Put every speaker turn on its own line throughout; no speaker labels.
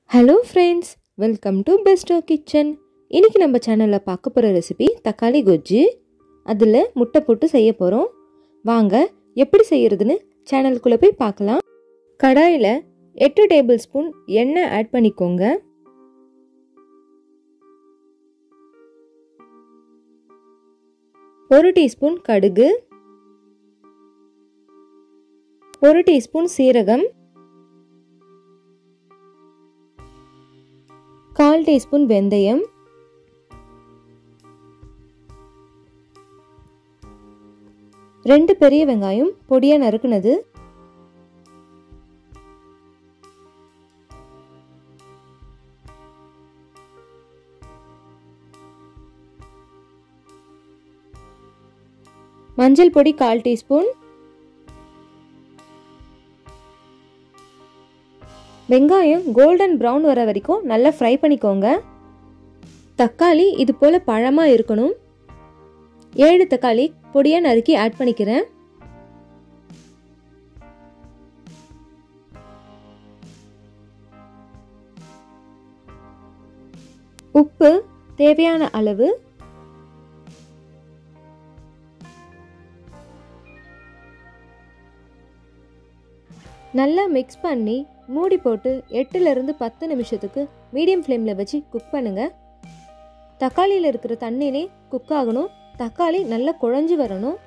hello friends welcome to Besto kitchen இன்னைக்கு நம்ம சேனலில் பார்க்க போகிற ரெசிபி தக்காளி கொஜ்ஜு அதில் முட்டை போட்டு செய்ய போகிறோம் வாங்க எப்படி செய்யறதுன்னு சேனலுக்குள்ளே போய் பார்க்கலாம் கடாயில் எட்டு டேபிள் ஸ்பூன் எண்ணெய் ஆட் பண்ணிக்கோங்க ஒரு டீஸ்பூன் கடுகு ஒரு டீஸ்பூன் சீரகம் கால் டீஸ்பூன் வெந்தயம் ரெண்டு பெரிய வெங்காயம் பொடியாக நறுக்குனது மஞ்சள் பொடி கால் டீஸ்பூன் வெங்காயம் கோல்டன் ப்ரௌன் வர வரைக்கும் நல்லா ஃப்ரை பண்ணிக்கோங்க தக்காளி இது போல் பழமாக இருக்கணும் ஏழு தக்காளி பொடியாக நறுக்கி ஆட் பண்ணிக்கிறேன் உப்பு தேவையான அளவு நல்லா மிக்ஸ் பண்ணி மூடி போட்டு எட்டுலேருந்து பத்து நிமிஷத்துக்கு மீடியம் ஃப்ளேமில் வச்சு குக் பண்ணுங்க தக்காளியில் இருக்கிற தண்ணியிலே குக் ஆகணும் தக்காளி நல்லா குழஞ்சு வரணும்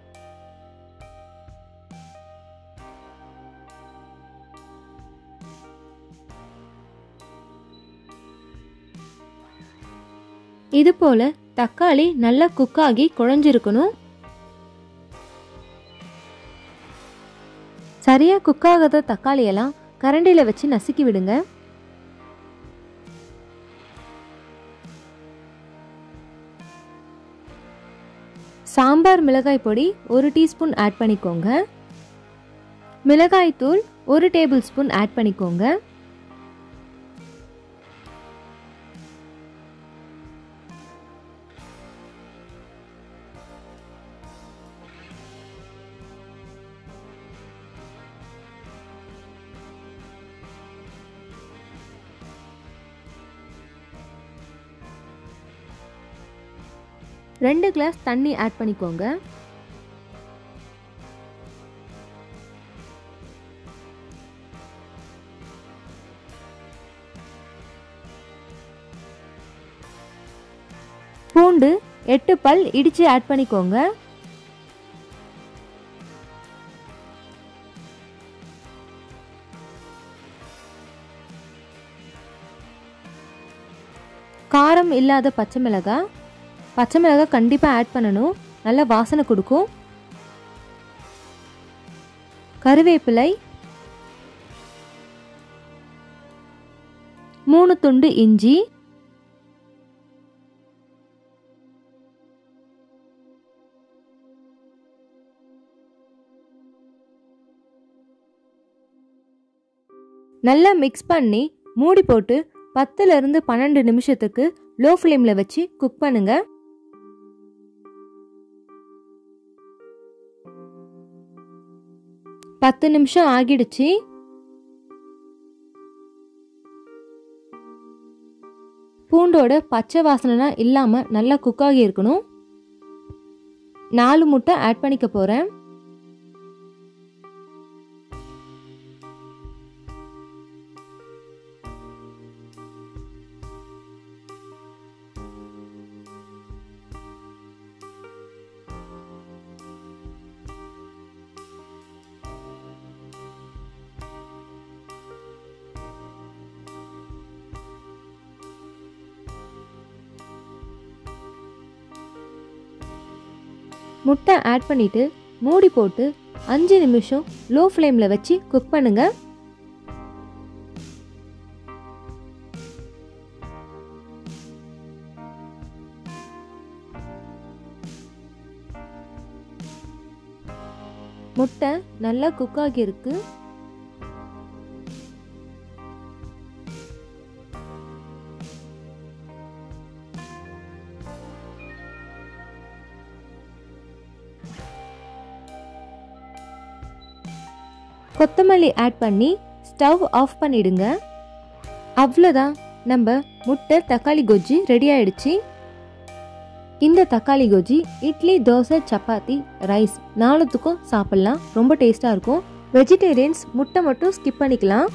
இது போல தக்காளி நல்லா குக் ஆகி குழஞ்சிருக்கணும் சரியாக குக் ஆகாத தக்காளியெல்லாம் கரண்டியில் வச்சு நசுக்கி விடுங்க சாம்பார் மிளகாய் பொடி ஒரு டீஸ்பூன் ஆட் பண்ணிக்கோங்க மிளகாய் தூள் ஒரு டேபிள் ஸ்பூன் ஆட் பண்ணிக்கோங்க ரெண்டு கிளாஸ் தண்ணி ஆட் பண்ணிக்கோங்க பூண்டு எட்டு பல் இடித்து ஆட் பண்ணிக்கோங்க காரம் இல்லாத பச்சை மிளகாய் பச்சை மிளகாய் கண்டிப்பாக ஆட் பண்ணணும் நல்ல வாசனை கொடுக்கும் கருவேப்பிலை மூணு துண்டு இஞ்சி நல்லா மிக்ஸ் பண்ணி மூடி போட்டு பத்துலேருந்து பன்னெண்டு நிமிஷத்துக்கு லோ ஃப்ளேமில் வச்சு குக் பண்ணுங்க பத்து நிமிஷம் ஆகிடுச்சு பூண்டோட பச்சை வாசனைலாம் இல்லாமல் நல்லா குக் ஆகி இருக்கணும் நாலு முட்டை ஆட் பண்ணிக்க போகிறேன் முட்டை ஆட் பண்ணிட்டு மூடி போட்டு அஞ்சு நிமிஷம் லோ ஃப்ளேமில் வச்சு குக் பண்ணுங்க முட்டை நல்லா குக் ஆகியிருக்கு கொத்தமல்லி ஆட் பண்ணி ஸ்டவ் ஆஃப் பண்ணிடுங்க அவ்வளோதான் நம்ம முட்டை தக்காளி கொஜ்ஜி ரெடி ஆயிடுச்சு இந்த தக்காளி கொஜ்ஜி இட்லி தோசை சப்பாத்தி ரைஸ் நாலுத்துக்கும் சாப்பிட்லாம் ரொம்ப டேஸ்ட்டாக இருக்கும் வெஜிடேரியன்ஸ் முட்டை மட்டும் ஸ்கிப் பண்ணிக்கலாம்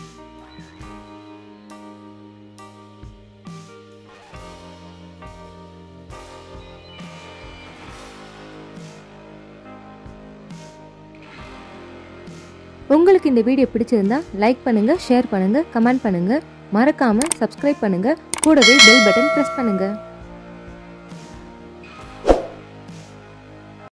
உங்களுக்கு இந்த வீடியோ பிடிச்சிருந்தா லைக் பண்ணுங்க ஷேர் பண்ணுங்க கமெண்ட் பண்ணுங்க மறக்காம சப்ஸ்கிரைப் பண்ணுங்க கூடவே பெல் பட்டன் ப்ரெஸ் பண்ணுங்க